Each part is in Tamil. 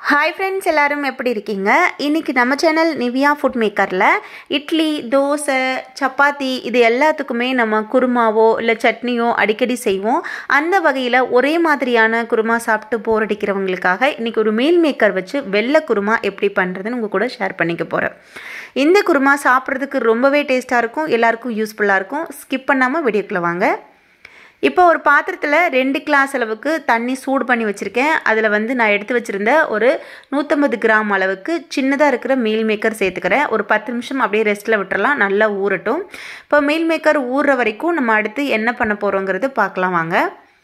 ஹாய் ஃப்ரெண்ட்ஸ் எல்லாரும் எப்படி இருக்கீங்க இன்றைக்கி நம்ம சேனல் நிவியா ஃபுட் மேக்கரில் இட்லி தோசை சப்பாத்தி இது எல்லாத்துக்குமே நம்ம குருமாவோ இல்லை சட்னியோ அடிக்கடி செய்வோம் அந்த வகையில் ஒரே மாதிரியான குருமா சாப்பிட்டு போர் அடிக்கிறவங்களுக்காக இன்றைக்கி ஒரு மீல் மேக்கர் வச்சு வெள்ளை குருமா எப்படி பண்ணுறதுன்னு உங்கள் கூட ஷேர் பண்ணிக்க போகிறேன் இந்த குருமா சாப்பிட்றதுக்கு ரொம்பவே டேஸ்ட்டாக இருக்கும் எல்லாருக்கும் யூஸ்ஃபுல்லாக இருக்கும் ஸ்கிப் பண்ணாமல் வீடியோக்குள்ளே வாங்க இப்போ ஒரு பாத்திரத்தில் ரெண்டு கிளாஸ் அளவுக்கு தண்ணி சூடு பண்ணி வச்சுருக்கேன் அதில் வந்து நான் எடுத்து வச்சுருந்த ஒரு நூற்றம்பது கிராம் அளவுக்கு சின்னதாக இருக்கிற மீல் மேக்கர் சேர்த்துக்கிறேன் ஒரு பத்து நிமிஷம் அப்படியே ரெஸ்ட்டில் விட்டுறலாம் நல்லா ஊறட்டும் இப்போ மீல் மேக்கர் ஊறுற வரைக்கும் நம்ம அடுத்து என்ன பண்ண போகிறோங்கிறது பார்க்கலாம் வாங்க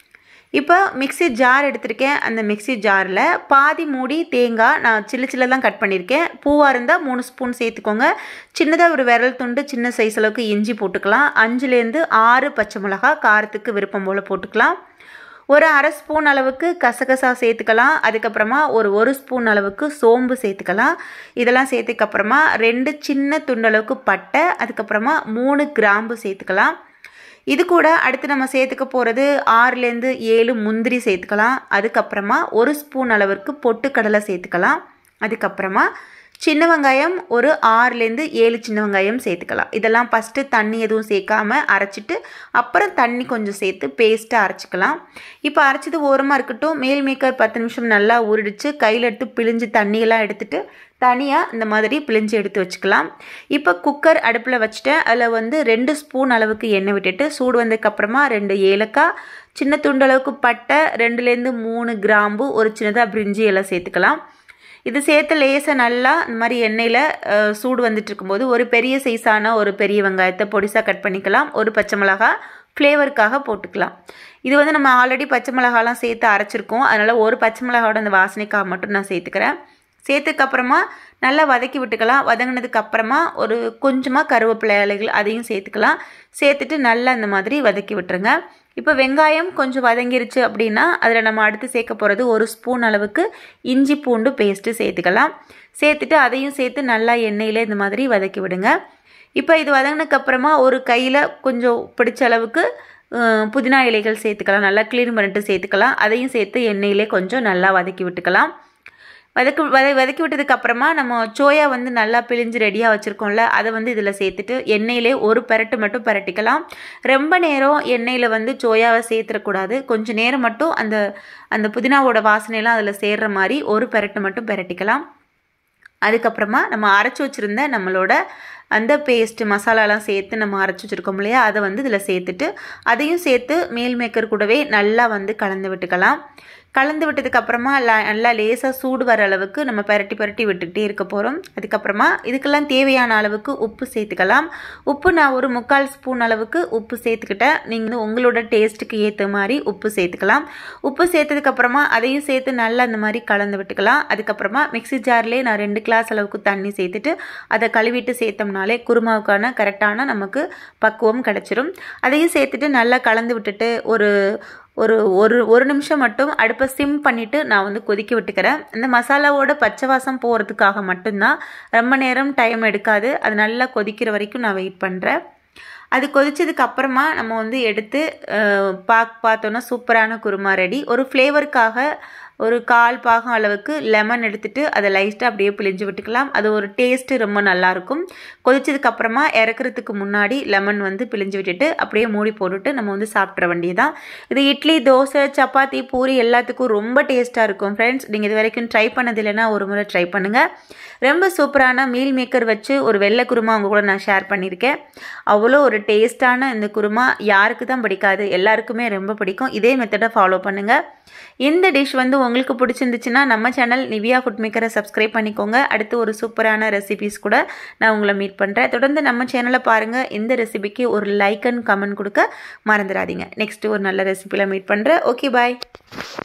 இப்போ மிக்சி ஜார் எடுத்திருக்கேன் அந்த மிக்சி ஜாரில் பாதி மூடி தேங்காய் நான் சில்லு சில்ல தான் கட் பண்ணியிருக்கேன் பூவாக இருந்தால் மூணு ஸ்பூன் சேர்த்துக்கோங்க சின்னதாக ஒரு விரல் துண்டு சின்ன சைஸ் அளவுக்கு இஞ்சி போட்டுக்கலாம் அஞ்சுலேருந்து ஆறு பச்சை மிளகா காரத்துக்கு விருப்பம் போல் போட்டுக்கலாம் ஒரு அரை ஸ்பூன் அளவுக்கு கசகசா சேர்த்துக்கலாம் அதுக்கப்புறமா ஒரு ஒரு ஸ்பூன் அளவுக்கு சோம்பு சேர்த்துக்கலாம் இதெல்லாம் சேர்த்துக்கப்புறமா ரெண்டு சின்ன துண்டளவுக்கு பட்டை அதுக்கப்புறமா மூணு கிராம்பு சேர்த்துக்கலாம் இது கூட அடுத்து நம்ம சேர்த்துக்க போகிறது ஆறுலேருந்து ஏழு முந்திரி சேர்த்துக்கலாம் அதுக்கப்புறமா ஒரு ஸ்பூன் அளவிற்கு பொட்டுக்கடலை சேர்த்துக்கலாம் அதுக்கப்புறமா சின்ன வெங்காயம் ஒரு ஆறுலேருந்து ஏழு சின்ன வெங்காயம் சேர்த்துக்கலாம் இதெல்லாம் ஃபஸ்ட்டு தண்ணி எதுவும் சேர்க்காம அரைச்சிட்டு அப்புறம் தண்ணி கொஞ்சம் சேர்த்து பேஸ்ட்டாக அரைச்சிக்கலாம் இப்போ அரைச்சது ஓரமாக இருக்கட்டும் மேல் மேக்கர் பத்து நிமிஷம் நல்லா ஊறிடுச்சு கையில் எடுத்து பிழிஞ்சு தண்ணியெல்லாம் எடுத்துட்டு தனியாக இந்த மாதிரி பிழிஞ்சு எடுத்து வச்சுக்கலாம் இப்போ குக்கர் அடுப்பில் வச்சுட்டேன் அதில் வந்து ரெண்டு ஸ்பூன் அளவுக்கு எண்ணெய் விட்டுட்டு சூடு வந்ததுக்கப்புறமா ரெண்டு ஏலக்காய் சின்ன துண்டளவுக்கு பட்டை ரெண்டுலேருந்து மூணு கிராம்பு ஒரு சின்னதாக பிரிஞ்சி எல்லாம் சேர்த்துக்கலாம் இது சேர்த்து லேசாக நல்லா இந்த மாதிரி எண்ணெயில் சூடு வந்துட்டு இருக்கும்போது ஒரு பெரிய சைஸான ஒரு பெரிய வெங்காயத்தை பொடிசாக கட் பண்ணிக்கலாம் ஒரு பச்சை மிளகா ஃப்ளேவருக்காக போட்டுக்கலாம் இது வந்து நம்ம ஆல்ரெடி பச்சை மிளகாலாம் சேர்த்து அரைச்சிருக்கோம் அதனால் ஒரு பச்சை மிளகாவோட அந்த வாசனைக்காக மட்டும் நான் சேர்த்துக்கிறேன் சேர்த்துக்கப்புறமா நல்லா வதக்கி விட்டுக்கலாம் வதங்கினதுக்கு அப்புறமா ஒரு கொஞ்சமாக கருவேப்பிலை இலைகள் அதையும் சேர்த்துக்கலாம் சேர்த்துட்டு நல்லா இந்த மாதிரி வதக்கி விட்டுருங்க இப்போ வெங்காயம் கொஞ்சம் வதங்கிருச்சு அப்படின்னா அதில் நம்ம அடுத்து சேர்க்க போகிறது ஒரு ஸ்பூன் அளவுக்கு இஞ்சி பூண்டு பேஸ்ட்டு சேர்த்துக்கலாம் சேர்த்துட்டு அதையும் சேர்த்து நல்லா எண்ணெயில் இந்த மாதிரி வதக்கி விடுங்க இப்போ இது வதங்கினதுக்கப்புறமா ஒரு கையில் கொஞ்சம் பிடிச்ச அளவுக்கு புதினா இலைகள் சேர்த்துக்கலாம் நல்லா க்ளீன் பண்ணிட்டு சேர்த்துக்கலாம் அதையும் சேர்த்து எண்ணெயிலே கொஞ்சம் நல்லா வதக்கி விட்டுக்கலாம் வதக்கு வத வதக்கி விட்டதுக்கு அப்புறமா நம்ம சோயா வந்து நல்லா பிழிஞ்சு ரெடியாக வச்சுருக்கோம்ல அதை வந்து இதில் சேர்த்துட்டு எண்ணெயிலே ஒரு பரட்டு மட்டும் பரட்டிக்கலாம் ரொம்ப நேரம் எண்ணெயில் வந்து சோயாவை சேர்த்துடக்கூடாது கொஞ்சம் நேரம் மட்டும் அந்த அந்த புதினாவோட வாசனையெல்லாம் அதில் சேர்கிற மாதிரி ஒரு பரட்டு மட்டும் பரட்டிக்கலாம் அதுக்கப்புறமா நம்ம அரைச்சி வச்சுருந்த நம்மளோட அந்த பேஸ்ட்டு மசாலாலாம் சேர்த்து நம்ம அரைச்சி வச்சுருக்கோம் இல்லையா அதை வந்து இதில் சேர்த்துட்டு அதையும் சேர்த்து மேல் மேக்கர் கூடவே நல்லா வந்து கலந்து விட்டுக்கலாம் கலந்து விட்டதுக்கப்புறமா நல்லா லேசாக சூடு வர அளவுக்கு நம்ம பரட்டி பரட்டி விட்டுக்கிட்டே இருக்க போகிறோம் அதுக்கப்புறமா இதுக்கெல்லாம் தேவையான அளவுக்கு உப்பு சேர்த்துக்கலாம் உப்பு நான் ஒரு முக்கால் ஸ்பூன் அளவுக்கு உப்பு சேர்த்துக்கிட்டேன் நீங்கள் உங்களோட டேஸ்ட்டுக்கு ஏற்ற மாதிரி உப்பு சேர்த்துக்கலாம் உப்பு சேர்த்ததுக்கப்புறமா அதையும் சேர்த்து நல்லா இந்த மாதிரி கலந்து விட்டுக்கலாம் அதுக்கப்புறமா மிக்சி ஜார்லேயே நான் ரெண்டு கிளாஸ் அளவுக்கு தண்ணி சேர்த்துட்டு அதை கழுவிட்டு சேர்த்தோம்னாலே குருமாவுக்கான கரெக்டான நமக்கு பக்குவம் கிடச்சிரும் அதையும் சேர்த்துட்டு நல்லா கலந்து விட்டுட்டு ஒரு ஒரு ஒரு ஒரு நிமிஷம் மட்டும் அடுப்பை சிம் பண்ணிவிட்டு நான் வந்து கொதிக்க விட்டுக்கிறேன் இந்த மசாலாவோட பச்சை வாசம் போகிறதுக்காக மட்டும்தான் ரொம்ப நேரம் டைம் எடுக்காது அது நல்லா கொதிக்கிற வரைக்கும் நான் வெயிட் பண்ணுறேன் அது கொதிச்சதுக்கு அப்புறமா நம்ம வந்து எடுத்து பாக் பார்த்தோன்னா சூப்பரான குருமா ரெடி ஒரு ஃப்ளேவருக்காக ஒரு கால் பாகம் அளவுக்கு லெமன் எடுத்துகிட்டு அதை லைட்டாக அப்படியே பிழிஞ்சு விட்டுக்கலாம் அது ஒரு டேஸ்ட்டு ரொம்ப நல்லாயிருக்கும் கொதிச்சதுக்கு அப்புறமா இறக்குறதுக்கு முன்னாடி லெமன் வந்து பிழிஞ்சு விட்டுட்டு அப்படியே மூடி போட்டுட்டு நம்ம வந்து சாப்பிட்ற வேண்டியதான் இது இட்லி தோசை சப்பாத்தி பூரி எல்லாத்துக்கும் ரொம்ப டேஸ்ட்டாக இருக்கும் ஃப்ரெண்ட்ஸ் நீங்கள் இது வரைக்கும் ட்ரை பண்ணது இல்லைன்னா ஒரு முறை ட்ரை பண்ணுங்கள் ரொம்ப சூப்பரான மீல் மேக்கர் வச்சு ஒரு வெள்ளை குருமா அவங்க கூட நான் ஷேர் பண்ணியிருக்கேன் அவ்வளோ ஒரு டேஸ்ட்டான இந்த குருமா யாருக்கு தான் பிடிக்காது எல்லாருக்குமே ரொம்ப பிடிக்கும் இதே மெத்தடை ஃபாலோ பண்ணுங்கள் இந்த டிஷ் வந்து உங்களுக்கு பிடிச்சிருந்துச்சுன்னா நம்ம சேனல் நிவியா ஃபுட் மேக்கரை சப்ஸ்கிரைப் பண்ணிக்கோங்க அடுத்து ஒரு சூப்பரான ரெசிபிஸ் கூட நான் உங்களை மீட் பண்ணுறேன் தொடர்ந்து நம்ம சேனலை பாருங்கள் இந்த ரெசிபிக்கு ஒரு லைக் அண்ட் கமெண்ட் கொடுக்க மறந்துடாதீங்க நெக்ஸ்ட்டு ஒரு நல்ல ரெசிபியில் மீட் பண்ணுறேன் ஓகே பாய்